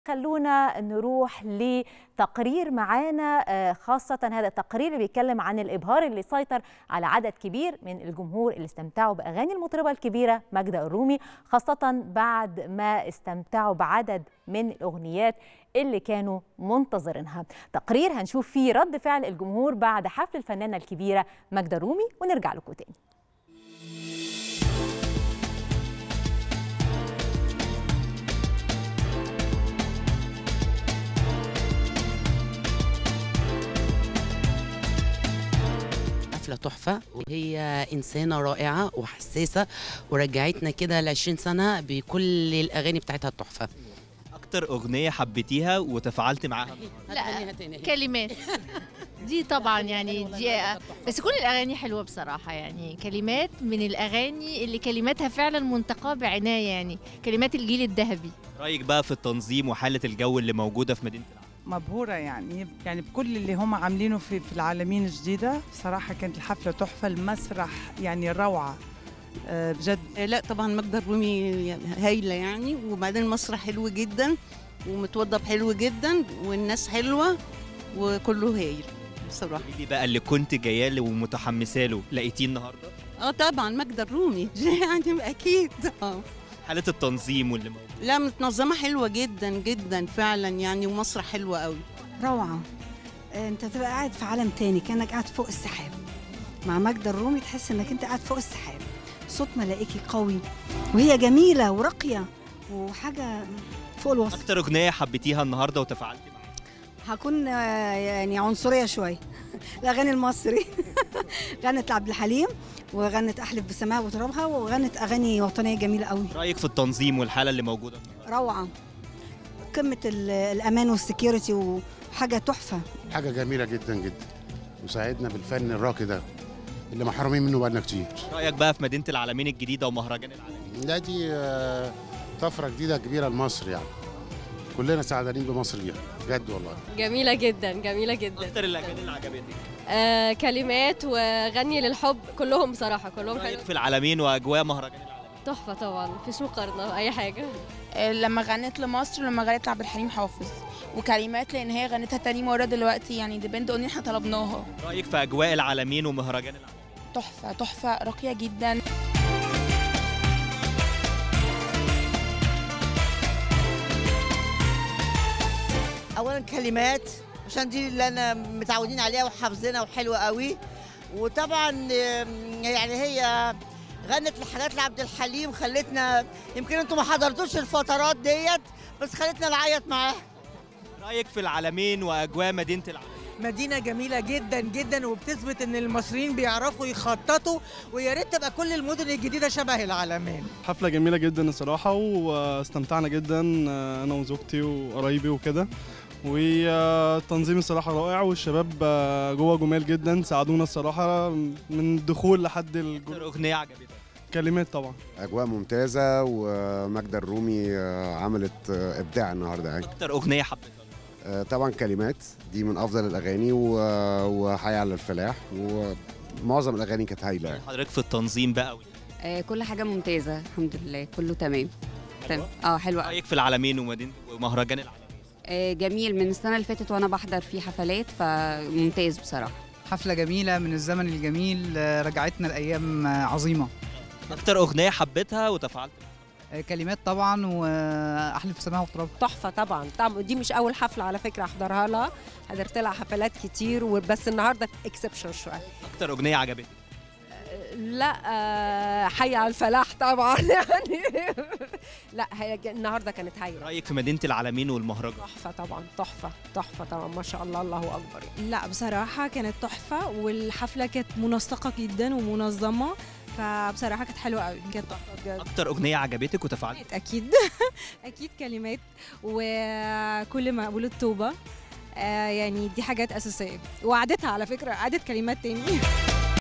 خلونا نروح لتقرير معانا آه، خاصة هذا التقرير اللي بيتكلم عن الإبهار اللي سيطر على عدد كبير من الجمهور اللي استمتعوا بأغاني المطربة الكبيرة ماجدة الرومي خاصة بعد ما استمتعوا بعدد من الأغنيات اللي كانوا منتظرينها تقرير هنشوف فيه رد فعل الجمهور بعد حفل الفنانة الكبيرة ماجدة الرومي ونرجع لكم تاني حفلة تحفة وهي إنسانة رائعة وحساسة ورجعتنا كده ل 20 سنة بكل الأغاني بتاعتها التحفة اكتر اغنيه حبيتيها وتفاعلت معاها لا كلمات دي طبعا يعني دي بس كل الاغاني حلوه بصراحه يعني كلمات من الاغاني اللي كلماتها فعلا منتقاه بعنايه يعني كلمات الجيل الذهبي رايك بقى في التنظيم وحاله الجو اللي موجوده في مدينه العالمين مبهورة يعني يعني بكل اللي هم عاملينه في في العالمين الجديدة بصراحة كانت الحفلة تحفة المسرح يعني روعة آه، بجد لا طبعا ماجدة الرومي هايلة يعني وبعدين المسرح حلو جدا ومتوضب حلو جدا والناس حلوة وكله هايل بصراحة قولي لي بقى اللي كنت جايه له ومتحمسه له لقيتيه النهارده اه طبعا ماجدة الرومي يعني اكيد اه حاله التنظيم واللي موجود لا متنظمة حلوة جدا جدا فعلا يعني ومسرح حلو قوي روعة انت تبقى قاعد في عالم تاني كانك قاعد فوق السحاب مع ماجدة الرومي تحس انك انت قاعد فوق السحاب صوت ملائكي قوي وهي جميلة وراقية وحاجة فوق الوصف اكتر اغنيه حبيتيها النهارده وتفاعلت معاها هكون آه، يعني عنصرية شوية الأغاني المصري غنت لعبد الحليم وغنت أحلف بسماء وترابها وغنت أغاني وطنية جميلة قوي رايك في التنظيم والحاله اللي موجوده روعة قمة ال- الأمان والسكيورتي وحاجة تحفة حاجة جميلة جدا جدا وساعدنا بالفن الراقي ده اللي محرومين منه بقالنا كتير رايك بقى في مدينه العالمين الجديده ومهرجان العالمين لا دي آه، طفرة جديدة كبيرة لمصر يعني كلنا سعدانين بمصر بيها بجد والله جميلة جدا جميلة جدا اكتر الاغاني اللي عجبتك آه كلمات وغني للحب كلهم بصراحة كلهم رايك حلو في العالمين واجواء مهرجان العالمين تحفة طبعا مفيش مقارنة أي حاجة لما غنت لمصر لما غنت لعبد الحليم حافظ وكلمات لان هي غنتها تاني مره دلوقتي يعني دي بنت اغنيه احنا طلبناها رايك في اجواء العالمين ومهرجان العالمين تحفه تحفه راقيه جدا اولا كلمات عشان دي اللي انا متعودين عليها وحافظينها وحلوه قوي وطبعا آم، يعني هي غنت الحاجات لعبد الحليم خلتنا يمكن انتوا ما حضرتوش الفترات ديت بس خلتنا نعيط معاها رايك في العالمين واجواء مدينه العالمين مدينة جميلة جدا جدا وبتثبت ان المصريين بيعرفوا يخططوا ويا ريت تبقى كل المدن الجديدة شبه العالمين حفلة جميلة جدا الصراحة واستمتعنا جدا أنا وزوجتي وقرايبي وكده والتنظيم الصراحة رائع والشباب جوه جمال جدا ساعدونا الصراحة من الدخول لحد الجو... اكتر اغنيه عجبتك كلمات طبعا أجواء ممتازة وماجدة الرومي آه، عملت آه، إبداع النهاردة يعني اكتر اغنيه حبيتها آه، طبعا كلمات دي من أفضل الأغاني و- وحي على الفلاح ومعظم الأغاني كانت هايلة يعني. حضرتك في التنظيم بقى كل حاجة ممتازة الحمد لله كله تمام تمام اه حلوة أوي. رايك في العالمين ومدينه ومهرجان العالمين آه جميل من السنة اللي فاتت وأنا بحضر فيه حفلات فممتاز بصراحة حفلة جميلة من الزمن الجميل آه، رجعتنا لأيام آه، عظيمة اكتر اغنيه حبيتها وتفاعلت آه، كلمات طبعا وأحلف سماها وتراب تحفة طبعا طبعا دي مش أول حفلة على فكرة أحضرها لها حضرت لها حفلات كتير وبس النهاردة اكسبشن شوية اكتر اغنيه عجبتك لا آه، حي على الفلاح طبعا يعني لا هي ج- النهاردة كانت هايلة رايك في مدينه العالمين والمهرجان تحفة طبعا تحفة تحفة طبعا ما شاء الله الله أكبر لا بصراحه كانت تحفه والحفله كانت منسقه جدا ومنظمه فبصراحه كانت حلوه قوي كانت تحفه بجد اكتر اغنيه عجبتك وتفاعلت اكيد اكيد كلمات وكل ما اقول التوبه آه يعني دي حاجات اساسيه وقعدتها على فكره قعدت كلمات تاني